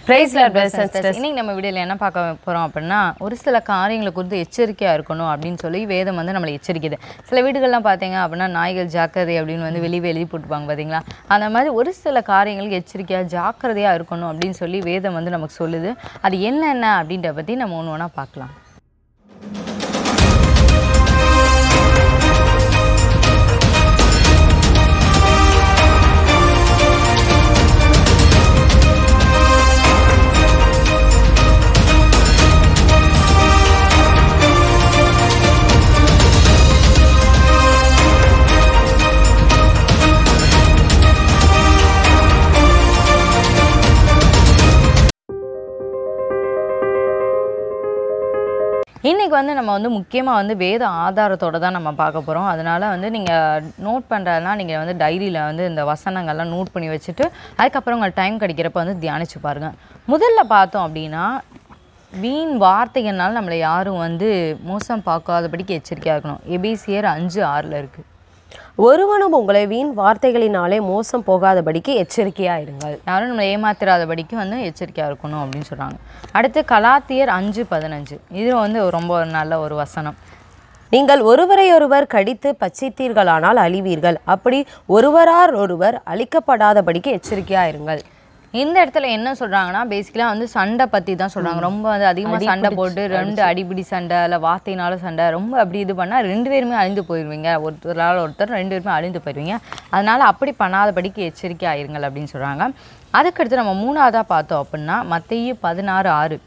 Praise Lord, brothers and Sisters, sisters. இன்னைக்கு நம்ம வீடியோவில் என்ன பார்க்க போகிறோம் அப்படின்னா ஒரு சில காரியங்களை குறித்து எச்சரிக்கையாக இருக்கணும் அப்படின்னு சொல்லி வேதம் வந்து நம்மளை எச்சரிக்குது சில வீடுகள்லாம் பார்த்தீங்க அப்படின்னா நாய்கள் ஜாக்கிரதை அப்படின்னு வந்து வெளியே எழுதி போட்டுப்பாங்க பார்த்தீங்களா அந்த மாதிரி ஒரு சில காரியங்களுக்கு எச்சரிக்கையாக ஜாக்கிரதையாக இருக்கணும் அப்படின்னு சொல்லி வேதம் வந்து நமக்கு சொல்லுது அது என்னென்ன அப்படின்றத பற்றி நம்ம ஒன்று ஒன்றா பார்க்கலாம் இன்னைக்கு வந்து நம்ம வந்து முக்கியமாக வந்து வேத ஆதாரத்தோட தான் நம்ம பார்க்க போகிறோம் அதனால வந்து நீங்கள் நோட் பண்ணுறதுனா நீங்கள் வந்து டைரியில் வந்து இந்த வசனங்கள்லாம் நோட் பண்ணி வச்சுட்டு அதுக்கப்புறம் உங்கள் டைம் கிடைக்கிறப்ப வந்து தியானிச்சு பாருங்கள் முதல்ல பார்த்தோம் அப்படின்னா வீண் வார்த்தைகள்னால நம்மளை யாரும் வந்து மோசம் பார்க்காதபடிக்கு எச்சரிக்கையாக இருக்கணும் எபிசியர் அஞ்சு ஆறில் இருக்குது ஒருவனும் உங்களை வீண் வார்த்தைகளினாலே மோசம் போகாதபடிக்கு எச்சரிக்கையா இருங்கள் யாரும் நம்மளை ஏமாத்திராதபடிக்கு வந்து எச்சரிக்கையாக இருக்கணும் அப்படின்னு சொல்கிறாங்க அடுத்து கலாத்தியர் அஞ்சு பதினஞ்சு இது வந்து ரொம்ப ஒரு நல்ல ஒரு வசனம் நீங்கள் ஒருவரையொருவர் கடித்து பச்சித்தீர்களானால் அழிவீர்கள் அப்படி ஒருவரார் ஒருவர் அழிக்கப்படாதபடிக்கு எச்சரிக்கையா இருங்கள் இந்த இடத்துல என்ன சொல்றாங்கன்னா பேசிக்கலாக வந்து சண்டை பற்றி தான் சொல்றாங்க ரொம்ப வந்து அதிகமாக சண்டை போட்டு ரெண்டு அடிபிடி சண்டை இல்லை வார்த்தையினால சண்டை ரொம்ப அப்படி இது பண்ணால் ரெண்டு பேருமே அழிந்து போயிடுவீங்க ஒருத்தரால் ஒருத்தர் ரெண்டு பேருமே அழிந்து போயிடுவீங்க அதனால அப்படி பண்ணாதபடிக்கு எச்சரிக்கை ஆயிருங்கள் அப்படின்னு சொல்றாங்க அதுக்கடுத்து நம்ம மூணாவதாக பார்த்தோம் அப்படின்னா மத்தையு பதினாறு ஆறு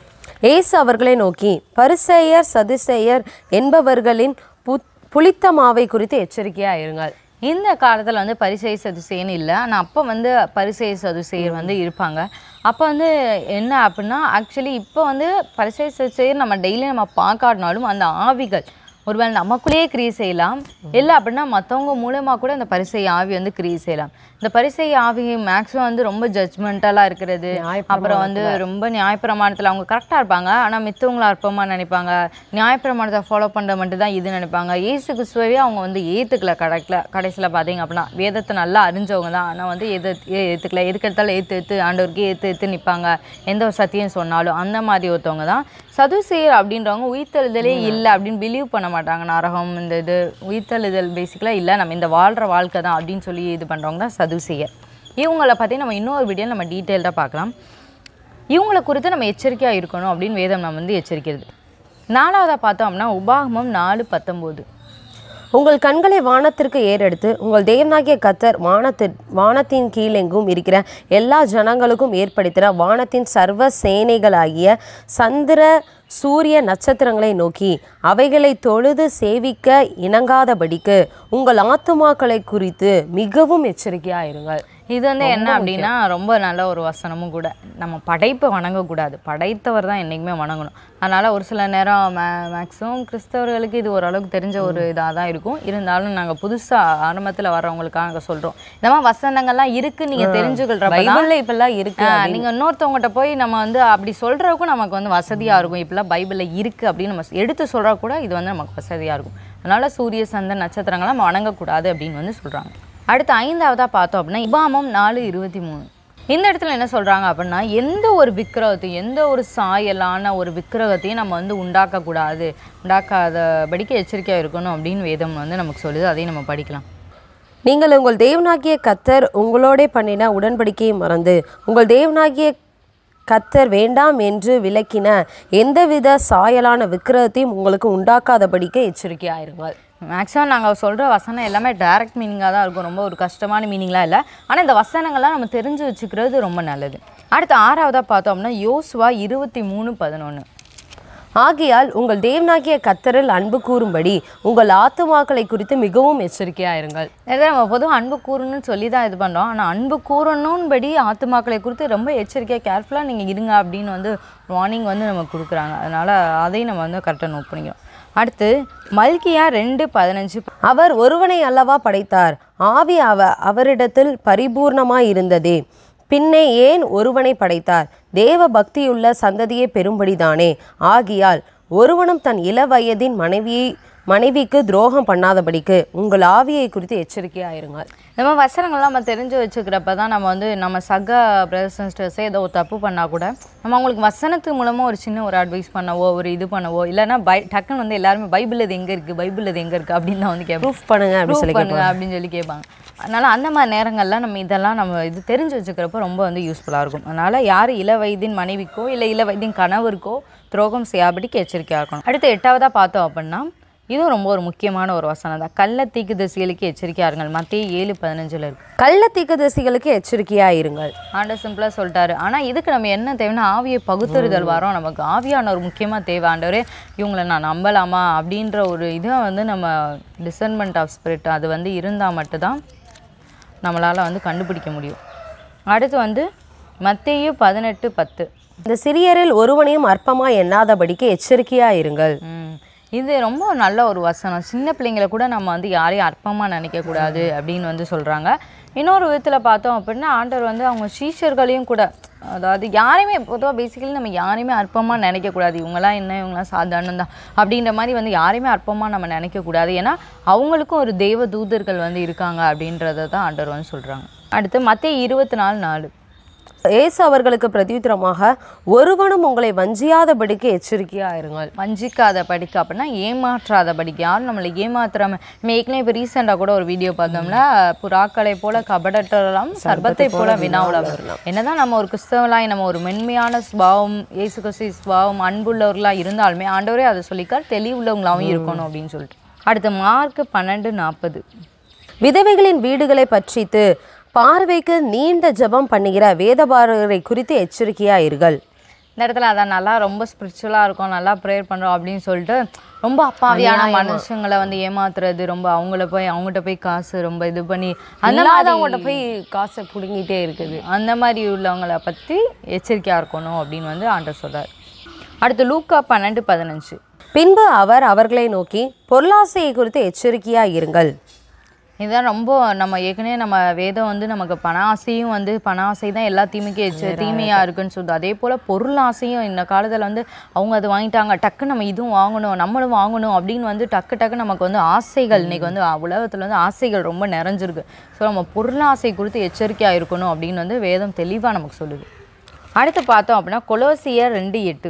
ஏசு அவர்களை நோக்கி பரிசேயர் சதுசேயர் என்பவர்களின் புத் புளித்த மாவை குறித்து எச்சரிக்கையா இருங்கள் இந்த காலத்தில் வந்து பரிசெய் சதுசேன்னு இல்லை ஆனால் அப்போ வந்து பரிசெய் சதுசேயர் வந்து இருப்பாங்க அப்போ வந்து என்ன அப்படின்னா ஆக்சுவலி இப்போ வந்து பரிசெய் சதுசேயர் நம்ம டெய்லி நம்ம பார்க்காட்டினாலும் அந்த ஆவிகள் ஒருவேளை நமக்குள்ளேயே கிரியை செய்யலாம் இல்லை அப்படின்னா மற்றவங்க மூலமாக கூட அந்த பரிசை ஆவி வந்து கிரியை செய்யலாம் இந்த பரிசை ஆவி மேக்ஸிமம் வந்து ரொம்ப ஜட்ஜ்மெண்டலாக இருக்கிறது அப்புறம் வந்து ரொம்ப நியாயப்பிரமாணத்தில் அவங்க கரெக்டாக இருப்பாங்க ஆனால் மித்தவங்கள அற்பமாக நினைப்பாங்க நியாயப்பிரமாணத்தை ஃபாலோ பண்ணுற மட்டும் தான் இது நினைப்பாங்க ஏசு கிறிஸ்துவவே அவங்க வந்து ஏற்றுக்கல கடைக்கில் கடைசியில் பார்த்தீங்க அப்படின்னா வேதத்தை நல்லா அறிஞ்சவங்க தான் ஆனால் வந்து எது ஏற்றுக்கல எதுக்கு எடுத்தாலும் ஏற்று ஏற்று ஆண்டவருக்கு ஏற்று ஏற்று நிற்பாங்க எந்த ஒரு சத்தியம் சொன்னாலும் அந்த மாதிரி ஒருத்தவங்க தான் சதுசேயர் அப்படின்றவங்க உயிர்த்தெழுதலே இல்லை அப்படின்னு பிலீவ் பண்ண மாட்டாங்க நரகம் இந்த இது உயிர்த்தெழுதல் பேசிக்கலாக இல்லை நம்ம இந்த வாழ்கிற வாழ்க்கை தான் அப்படின்னு சொல்லி இது பண்ணுறவங்க தான் சதுசேயர் இவங்களை பற்றி நம்ம இன்னொரு வீடியோ நம்ம டீட்டெயில்டாக பார்க்கலாம் இவங்களை குறித்து நம்ம எச்சரிக்கையாக இருக்கணும் அப்படின்னு வேதம் நம்ம வந்து எச்சரிக்கிறது நாலாவதாக பார்த்தோம் அப்படின்னா உபாகமம் நாலு பத்தொம்போது உங்கள் கண்களை வானத்திற்கு ஏறெடுத்து உங்கள் தேவனாகிய கத்தர் வானத்து வானத்தின் கீழெங்கும் இருக்கிற எல்லா ஜனங்களுக்கும் ஏற்படுத்தின வானத்தின் சர்வ சேனைகளாகிய சந்திர சூரிய நட்சத்திரங்களை நோக்கி அவைகளை தொழுது சேவிக்க இணங்காதபடிக்கு உங்கள் ஆத்துமாக்களை குறித்து மிகவும் எச்சரிக்கையா இருங்கள் இது வந்து என்ன அப்படின்னா ரொம்ப நல்ல ஒரு வசனமும் கூட நம்ம படைப்பை வணங்கக்கூடாது படைத்தவர் தான் என்றைக்குமே வணங்கணும் அதனால் ஒரு சில நேரம் மே மேக்ஸிமம் கிறிஸ்தவர்களுக்கு இது ஓரளவுக்கு தெரிஞ்ச ஒரு இதாக தான் இருக்கும் இருந்தாலும் நாங்கள் புதுசாக ஆரம்பத்தில் வர்றவங்களுக்காக நாங்கள் சொல்கிறோம் இந்த மாதிரி வசனங்கள்லாம் இருக்குது நீங்கள் தெரிஞ்சுக்கொள்றப்ப தான் பைபிள்ல இப்பெல்லாம் இருக்கு ஆ, நீங்க இன்னொருத்தவங்ககிட்ட போய் நம்ம வந்து அப்படி சொல்றதுக்கும் நமக்கு வந்து வசதியா இருக்கும் இப்பெல்லாம் பைபிள்ல இருக்கு அப்படின்னு நம்ம எடுத்து சொல்றா கூட இது வந்து நமக்கு வசதியா இருக்கும் அதனால சூரிய சந்திரன் நட்சத்திரங்களை நம்ம வணங்கக்கூடாது அப்படின்னு வந்து சொல்றாங்க அடுத்து ஐந்தாவதா பார்த்தோம் அப்படின்னா இபாமம் நாலு இருபத்தி மூணு இந்த இடத்துல என்ன சொல்றாங்க அப்படின்னா எந்த ஒரு விக்கிரகத்தையும் எந்த ஒரு சாயலான ஒரு விக்கிரகத்தையும் நம்ம வந்து உண்டாக்கக்கூடாது உண்டாக்காதபடிக்கு எச்சரிக்கையா இருக்கணும் அப்படின்னு வேதம் வந்து நமக்கு சொல்லுது அதையும் நம்ம படிக்கலாம் நீங்கள் உங்கள் தேவனாகிய கத்தர் உங்களோடே பண்ணின உடன்படிக்கையை மறந்து உங்கள் தேவனாகிய கத்தர் வேண்டாம் என்று விலக்கின எந்தவித சாயலான விக்கிரகத்தையும் உங்களுக்கு உண்டாக்காதபடிக்கு எச்சரிக்கையாயிருங்கள் மேக்ஸிமம் நாங்கள் சொல்கிற வசனம் எல்லாமே டைரக்ட் மீனிங்காக தான் இருக்கும் ரொம்ப ஒரு கஷ்டமான மீனிங்லாம் இல்லை ஆனால் இந்த வசனங்கள்லாம் நம்ம தெரிஞ்சு வச்சுக்கிறது ரொம்ப நல்லது அடுத்து ஆறாவதாக பார்த்தோம்னா யோசுவா இருபத்தி மூணு பதினொன்று ஆகையால் உங்கள் தேவனாகிய கத்தரில் அன்பு கூறும்படி உங்கள் ஆத்துமாக்களை குறித்து மிகவும் எச்சரிக்கையாயிருங்கள் இதை நம்ம பொதுவாக அன்பு கூறணும்னு சொல்லி தான் இது பண்ணுறோம் ஆனால் அன்பு கூறணும்படி ஆத்துமாக்களை குறித்து ரொம்ப எச்சரிக்கையாக கேர்ஃபுல்லாக நீங்கள் இருங்க அப்படின்னு வந்து வார்னிங் வந்து நமக்கு கொடுக்குறாங்க அதனால் அதையும் நம்ம வந்து கரெக்டாக நோட் பண்ணிக்கிறோம் அடுத்து மல்கியா ரெண்டு பதினஞ்சு அவர் ஒருவனை அல்லவா படைத்தார் ஆவி அவ அவரிடத்தில் பரிபூர்ணமாய் இருந்ததே பின்னே ஏன் ஒருவனை படைத்தார் தேவ பக்தியுள்ள சந்ததியை பெறும்படிதானே ஆகியால் ஒருவனும் தன் இளவயதின் மனைவியை மனைவிக்கு துரோகம் பண்ணாதபடிக்கு உங்கள் ஆவியை குறித்து எச்சரிக்கையாயிருங்கள் நம்ம வசனங்கள்லாம் நம்ம தெரிஞ்சு வச்சுக்கிறப்ப தான் நம்ம வந்து நம்ம சக பிரதர்ஸ் சிஸ்டர்ஸே ஏதோ ஒரு தப்பு பண்ணால் கூட நம்ம அவங்களுக்கு வசனத்து மூலமாக ஒரு சின்ன ஒரு அட்வைஸ் பண்ணவோ ஒரு இது பண்ணவோ இல்லைன்னா பை டக்குன்னு வந்து எல்லாருமே பைபிள் இது எங்கே இருக்குது பைபிள் இது எங்கே இருக்குது அப்படின்னு தான் வந்து கேட்போம் ப்ரூஃப் பண்ணுங்க அப்படின்னு சொல்லி ப்ரூவ் பண்ணுங்க அப்படின்னு சொல்லி கேட்பாங்க அதனால் அந்த மாதிரி நேரங்கள்லாம் நம்ம இதெல்லாம் நம்ம இது தெரிஞ்சு வச்சுக்கிறப்ப ரொம்ப வந்து யூஸ்ஃபுல்லாக இருக்கும் அதனால் யார் இள வயதின் மனைவிக்கோ இல்லை இள வயதின் கணவருக்கோ துரோகம் செய்யாபடிக்கு எச்சரிக்கையாக இருக்கணும் அடுத்து எட்டாவதாக பார்த்தோம் அப்படின்னா இதுவும் ரொம்ப ஒரு முக்கியமான ஒரு வசனம் தான் கள்ள தீக்கு திசைகளுக்கு எச்சரிக்கையாக இருங்கள் மத்திய ஏழு பதினஞ்சில் இருக்கு கள்ள தீர்க்கதரிசிகளுக்கு எச்சரிக்கையாயிருங்கள் ஆண்டர் சிம்பிளாக சொல்லிட்டாரு ஆனால் இதுக்கு நம்ம என்ன தேவைன்னா ஆவியை பகுத்தறிதல் வரோம் நமக்கு ஆவியானவர் முக்கியமாக தேவை ஆண்டவரே இவங்களை நான் நம்பலாமா அப்படின்ற ஒரு இதை வந்து நம்ம டிசர்ன்மெண்ட் ஆஃப் ஸ்பிரிட் அது வந்து இருந்தால் மட்டும்தான் நம்மளால் வந்து கண்டுபிடிக்க முடியும் அடுத்து வந்து மத்தேயு பதினெட்டு பத்து இந்த சிறியரில் ஒருவனையும் அற்பமா எண்ணாதபடிக்கு எச்சரிக்கையாயிருங்கள் ம். இது ரொம்ப நல்ல ஒரு வசனம் சின்ன பிள்ளைங்களை கூட நம்ம வந்து யாரையும் அற்பமாக நினைக்கக்கூடாது அப்படின்னு வந்து சொல்கிறாங்க இன்னொரு விதத்தில் பார்த்தோம் அப்படின்னா ஆண்டவர் வந்து அவங்க சீஷர்களையும் கூட அதாவது யாரையுமே பொதுவாக பேசிக்கலி நம்ம யாரையுமே அற்பமாக நினைக்கக்கூடாது இவங்களாம் என்ன இவங்களாம் சாதாரணம் தான் அப்படின்ற மாதிரி வந்து யாரையுமே அற்பமாக நம்ம நினைக்கக்கூடாது ஏன்னா அவங்களுக்கும் ஒரு தெய்வ தூதர்கள் வந்து இருக்காங்க அப்படின்றத தான் ஆண்டவர் வந்து சொல்கிறாங்க அடுத்து மத்திய இருபத்தி நாலு நாலு இயேசு அவர்களுக்கு பிரதியுத்தரமாக ஒருவனும் உங்களை வஞ்சியாதபடிக்கு எச்சரிக்கையாயிருங்கள் வஞ்சிக்காத படிக்க அப்படின்னா ஏமாற்றாத படிக்க யாரும் நம்மளை ஏமாத்துறாம நம்ம ஏற்கனவே இப்போ ரீசெண்டாக கூட ஒரு வீடியோ பார்த்தோம்னா புறாக்களை போல கபடற்றலாம் சர்பத்தை போல வினாவுலாம் என்னதான் நம்ம ஒரு கிறிஸ்தவலாய் நம்ம ஒரு மென்மையான ஸ்பாவம் இயேசு கிறிஸ்து ஸ்பாவம் அன்புள்ளவர்களாக இருந்தாலுமே ஆண்டவரே அதை சொல்லிக்கார் தெளிவுள்ளவங்களாகவும் இருக்கணும் அப்படின்னு சொல்லிட்டு அடுத்து மார்க் பன்னெண்டு நாற்பது விதவைகளின் வீடுகளை பற்றித்து பார்வைக்கு நீண்ட ஜெபம் பண்ணுகிற வேதபாரகரை குறித்து எச்சரிக்கையாயிருங்கள் இந்த இடத்துல அதான் நல்லா ரொம்ப ஸ்பிரிச்சுவலாக இருக்கும் நல்லா ப்ரேயர் பண்ணுறோம் அப்படின்னு சொல்லிட்டு ரொம்ப அப்பாவியான மனுஷங்களை வந்து ஏமாத்துறது ரொம்ப அவங்கள போய் அவங்ககிட்ட போய் காசு ரொம்ப இது பண்ணி அந்த மாதிரி அவங்கள்ட்ட போய் காசை பிடுங்கிட்டே இருக்குது அந்த மாதிரி உள்ளவங்களை பற்றி எச்சரிக்கையாக இருக்கணும் அப்படின்னு வந்து ஆண்டர் சொல்றார் அடுத்து லூக்கா பன்னெண்டு பதினஞ்சு பின்பு அவர் அவர்களை நோக்கி பொருளாசையை குறித்து எச்சரிக்கையாயிருங்கள் இதுதான் ரொம்ப நம்ம ஏற்கனவே நம்ம வேதம் வந்து நமக்கு பண ஆசையும் வந்து பண ஆசை தான் எல்லா தீமைக்கும் எச்ச தீமையாக இருக்குன்னு சொல்லுது அதே போல் பொருள் ஆசையும் இந்த காலத்தில் வந்து அவங்க அது வாங்கிட்டாங்க டக்கு நம்ம இதுவும் வாங்கணும் நம்மளும் வாங்கணும் அப்படின்னு வந்து டக்கு டக்கு நமக்கு வந்து ஆசைகள் இன்னைக்கு வந்து உலகத்தில் வந்து ஆசைகள் ரொம்ப நிறைஞ்சிருக்கு ஸோ நம்ம பொருள் ஆசை குறித்து எச்சரிக்கையாக இருக்கணும் அப்படின்னு வந்து வேதம் தெளிவாக நமக்கு சொல்லுது அடுத்து பார்த்தோம் அப்படின்னா கொலோசியர் ரெண்டு எட்டு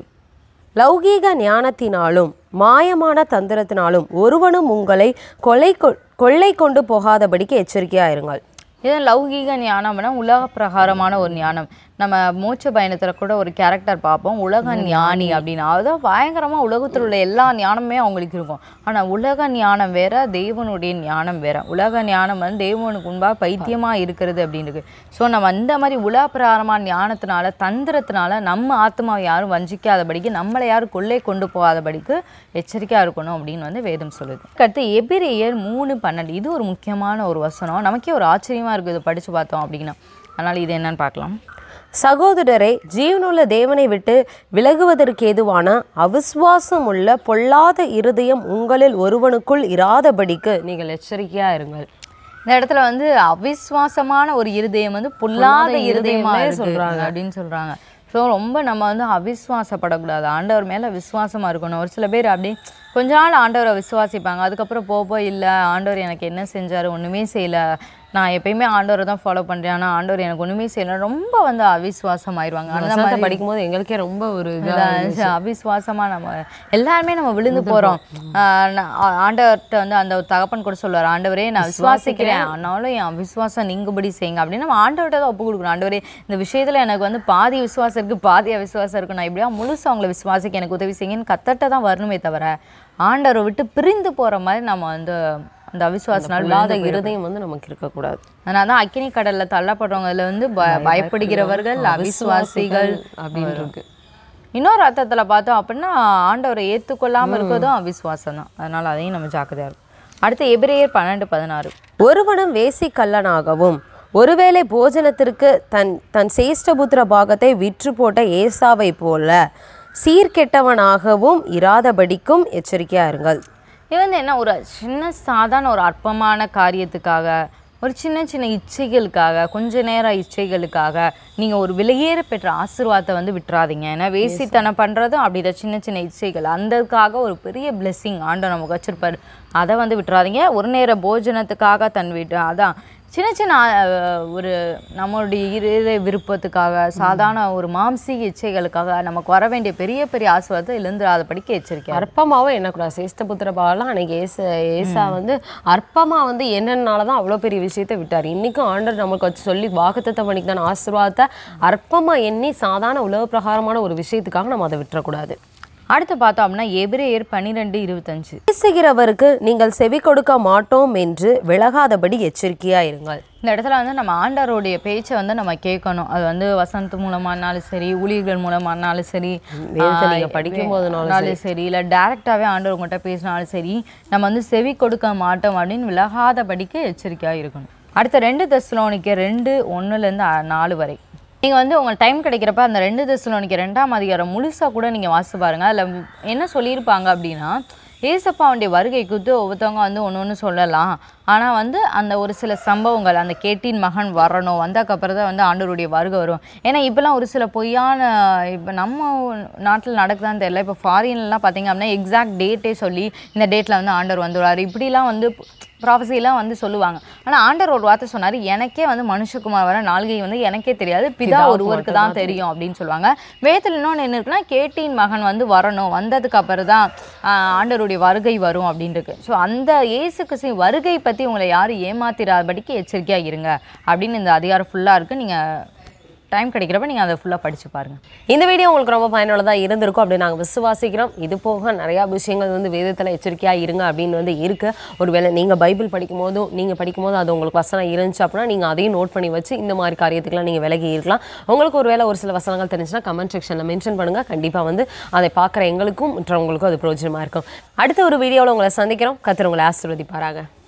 லௌகீக ஞானத்தினாலும் மாயமான தந்திரத்தினாலும் ஒருவனும் உங்களை கொலை கொ- கொள்ளை கொண்டு போகாதபடிக்கு எச்சரிக்கையாயிருங்கள் இது லௌகீக ஞானம்னா உலக பிரகாரமான ஒரு ஞானம் நம்ம மூச்சு பயணத்தில் கூட ஒரு கேரக்டர் பார்ப்போம் உலக ஞானி அப்படின்னு அதாவது பயங்கரமாக உலகத்தில் உள்ள எல்லா ஞானமே அவங்களுக்கு இருக்கும் ஆனால் உலக ஞானம் வேற தெய்வனுடைய ஞானம் வேற உலக ஞானம் வந்து தெய்வனுக்கு முன்பாக பைத்தியமாக இருக்கிறது அப்படின்னு இருக்கு ஸோ நம்ம அந்த மாதிரி உலக பிரகாரமான ஞானத்தினால தந்திரத்தினால நம்ம ஆத்மாவை யாரும் வஞ்சிக்காதபடிக்கு நம்மளை யாரும் கொள்ளை கொண்டு போகாதபடிக்கு எச்சரிக்கையாக இருக்கணும் அப்படின்னு வந்து வேதம் சொல்லுது அடுத்து எபிரேயர் மூணு பன்னெண்டு இது ஒரு முக்கியமான ஒரு வசனம் நமக்கே ஒரு ஆச்சரியமாக இருக்குது இதை படித்து பார்த்தோம் அப்படின்னா அதனால் இது என்னன்னு பார்க்கலாம் சகோதரரை ஜீவனுள்ள தேவனை விட்டு விலகுவதற்கு ஏதுவான அவிசுவாசம் உள்ள பொல்லாத இருதயம் உங்களில் ஒருவனுக்குள் இராதபடிக்கு நீங்கள் எச்சரிக்கையா இருங்கள் இந்த இடத்துல வந்து அவிஸ்வாசமான ஒரு இருதயம் வந்து பொல்லாத இருதயமா இருதயம்னே சொல்றாங்க அப்படின்னு சொல்றாங்க ஸோ ரொம்ப நம்ம வந்து அவிஸ்வாசப்படக்கூடாது ஆண்டவர் மேல விசுவாசமா இருக்கணும் ஒரு சில பேர் அப்படி கொஞ்ச நாள் ஆண்டவரை விசுவாசிப்பாங்க அதுக்கப்புறம் போக போக இல்லை ஆண்டவர் எனக்கு என்ன செஞ்சாரு ஒண்ணுமே செய்யல நான் எப்பயுமே ஆண்டவரை தான் ஃபாலோ பண்றேன் ஆனா ஆண்டவர் எனக்கு ஒண்ணுமே செய்யல ரொம்ப வந்து அவிஸ்வாசம் ஆயிடுவாங்க அந்த வசனத்தை மாதிரி படிக்கும்போது எங்களுக்கே ரொம்ப ஒரு இதா இதான் அவிசுவாசமா நம்ம எல்லாருமே நம்ம விழுந்து போறோம் ஆஹ் நான் ஆ- ஆண்டவர்ட்ட வந்து அந்த ஒரு தகப்பன் கூட சொல்லுவார் ஆண்டவரே நான் விசுவாசிக்கிறேன் ஆனாலும் என் விசுவாசம் நீங்குபடி செய்யுங்க அப்படின்னு நம்ம ஆண்டவர்கிட்ட தான் ஒப்பு கொடுக்கணும் ஆண்டவரே இந்த விஷயத்துல எனக்கு வந்து பாதி விசுவாசம் இருக்கு பாதி அவிசுவாசம் இருக்கு நான் இப்படியா முழுசா அவங்களை விசுவாசிக்க எனக்கு உதவி செய்யுங்கன்னு கத்தட்ட தான் வரணுமே தவிர ஆண்டவரை விட்டு பிரிந்து போற மாதிரி நம்ம வந்து அந்த அவிசுவாசனால் இல்லாத இருதயம் வந்து நமக்கு இருக்கக்கூடாது அதனால தான் அக்கினி கடல்ல தள்ளப்படுறவங்கல வந்து ப- பயப்படுகிறவர்கள் அவிசுவாசிகள் அப்படின்னு இருக்கு இன்னொரு அர்த்தத்தில் பார்த்தோம் அப்படின்னா ஆண்டவரை ஏற்றுக்கொள்ளாமல் இருக்கிறதும் அவிசுவாசம் தான் அதனால் அதையும் நம்ம ஜாக்கிரதையாக இருக்கும் அடுத்து எபிரேயர் பன்னெண்டு பதினாறு ஒருவனும் வேசி கள்ளனாகவும் ஒருவேளை போஜனத்திற்கு தன் தன் சேஷ்டபுத்திர பாகத்தை விற்று போட்ட ஏசாவை போல சீர்கெட்டவனாகவும் இராதபடிக்கும் எச்சரிக்கையா இருங்கள் இது வந்து என்ன ஒரு சின்ன சாதாரண ஒரு அற்பமான காரியத்துக்காக ஒரு சின்ன சின்ன இச்சைகளுக்காக கொஞ்ச நேர இச்சைகளுக்காக நீங்கள் ஒரு விலையேற பெற்ற ஆசீர்வாதத்தை வந்து விட்டுறாதீங்க ஏன்னா வேசித்தனம் பண்ணுறதும் அப்படிதான் சின்ன சின்ன இச்சைகள் அந்ததுக்காக ஒரு பெரிய blessing ஆண்டவர் நமக்கு வச்சிருப்பாரு அதை வந்து விட்டுறாதீங்க ஒரு நேர போஜனத்துக்காக தன் வீட்டு அதான் சின்ன சின்ன அஹ், ஒரு நம்மளுடைய இரு விருப்பத்துக்காக சாதாரண ஒரு மாம்சீக இச்சைகளுக்காக நமக்கு வர வேண்டிய பெரிய பெரிய ஆசீர்வாதத்தை இழந்துடாதபடிக்கு எச்சரிக்கை அற்பமாவும் எண்ணக்கூடாது சேஸ்த புத்திர பாவலாம் அன்னைக்கு ஏச ஏசா வந்து அற்பமா வந்து என்னன்னால தான் அவ்வளோ பெரிய விஷயத்தை விட்டார் இன்னைக்கும் ஆண்டர் நமக்கு வச்சு சொல்லி வாக்குத்தத்தம் பண்ணிக்கு தான் ஆசீர்வாதத்தை அற்பமா எண்ணி சாதாரண உலக பிரகாரமான ஒரு விஷயத்துக்காக நம்ம அதை விட்டுறக்கூடாது அடுத்து பார்த்தோம் அப்படின்னா எபிரேயர் பன்னிரெண்டு இருபத்தஞ்சு பேசுகிறவருக்கு நீங்கள் செவி கொடுக்க மாட்டோம் என்று விலகாதபடி எச்சரிக்கையா இருங்கள் இந்த இடத்துல வந்து நம்ம ஆண்டவருடைய பேச்சை வந்து நம்ம கேட்கணும் அது வந்து வசந்த் மூலமானாலும் சரி ஊழியர்கள் மூலமானாலும் சரி வேதத்தை ஆஹ் நீங்க படிக்கும் போதுனாலும் ஆனாலும் சரி இல்லை டேரெக்டாகவே ஆண்டவர் உங்கள்கிட்ட பேசினாலும் சரி நம்ம வந்து செவி கொடுக்க மாட்டோம் அப்படின்னு விலகாதபடிக்கு எச்சரிக்கையாக இருக்கணும் அடுத்த ரெண்டு தெசலோனிக்க ரெண்டு ஒன்றுலேருந்து நாலு வரை நீங்கள் வந்து உங்கள் டைம் கிடைக்கிறப்ப அந்த ரெண்டு தெசலோனிக்க ரெண்டாம் அதிகாரம் முழுசாக கூட நீங்கள் வாசிச்சு பாருங்க அதில் என்ன சொல்லியிருப்பாங்க அப்படின்னா ஏசப்பாவுடைய வருகை குறித்து ஒவ்வொருத்தவங்க வந்து ஒன்று ஒன்று சொல்லலாம் ஆனால் வந்து அந்த ஒரு சில சம்பவங்கள் அந்த கேட்டின் மகன் வரணும் வந்ததுக்கப்புறம் தான் வந்து ஆண்டவருடைய வருகை வரும் ஏன்னா இப்போலாம் ஒரு சில பொய்யான இப்போ நம்ம நாட்டில் நடக்குதான்னு தெரியல இப்போ ஃபாரின்லாம் பார்த்தீங்க அப்படின்னா எக்ஸாக்ட் டேட்டே சொல்லி இந்த டேட்டில் வந்து ஆண்டவர் வந்துடுவார் இப்படிலாம் வந்து ப்ராஃபஸிலாம் வந்து சொல்லுவாங்க ஆனால் ஆண்டவர் ஒரு வார்த்தை சொன்னார் எனக்கே வந்து மனுஷகுமார் வர நாள்கை வந்து எனக்கே தெரியாது பிதா ஒருவருக்கு தான் தெரியும் அப்படின்னு சொல்லுவாங்க வேதத்தில் இன்னொன்று என்ன இருக்குன்னா கேட்டின் மகன் வந்து வரணும் வந்ததுக்கு அப்புறம் தான் ஆஹ், ஆண்டவருடைய வருகை வரும் அப்படின்னு இருக்கு ஸோ அந்த இயேசு கிறிஸ்து வருகை பற்றி உங்களை யாரும் ஏமாத்திராதபடிக்கு எச்சரிக்கையாக இருங்க அப்படின்னு இந்த அதிகாரம் ஃபுல்லாக இருக்குது நீங்கள் டைம் கிடைக்கிறப்ப நீங்கள் அதை ஃபுல்லாக படித்து பாருங்கள் இந்த வீடியோ உங்களுக்கு ரொம்ப பயனுள்ளதாக இருந்திருக்கும் அப்படின்னு நாங்கள் விசுவாசிக்கிறோம் இது போக நிறையா விஷயங்கள் வந்து வேதத்தில் எச்சரிக்கையாக இருங்க அப்படின்னு வந்து இருக்கு ஒருவேளை நீங்கள் பைபிள் படிக்கும் போதும் நீங்கள் படிக்கும் போது அது உங்களுக்கு வசனம் இருந்துச்சு அப்படின்னா நீங்கள் அதையும் நோட் பண்ணி வச்சு இந்த மாதிரி காரியத்துக்குலாம் நீங்கள் விலகி இருக்கலாம் உங்களுக்கு ஒருவேளை ஒரு சில வசனங்கள் தெரிஞ்சுன்னா கமெண்ட் செக்ஷனில் மென்ஷன் பண்ணுங்கள் கண்டிப்பாக வந்து அதை பார்க்குற எங்களுக்கும் மற்றவங்களுக்கும் அது பிரயோஜனமாக இருக்கும் அடுத்த ஒரு வீடியோவில் உங்களை சந்திக்கிறோம் கத்திர உங்களை ஆசீர்வதிப்பாராக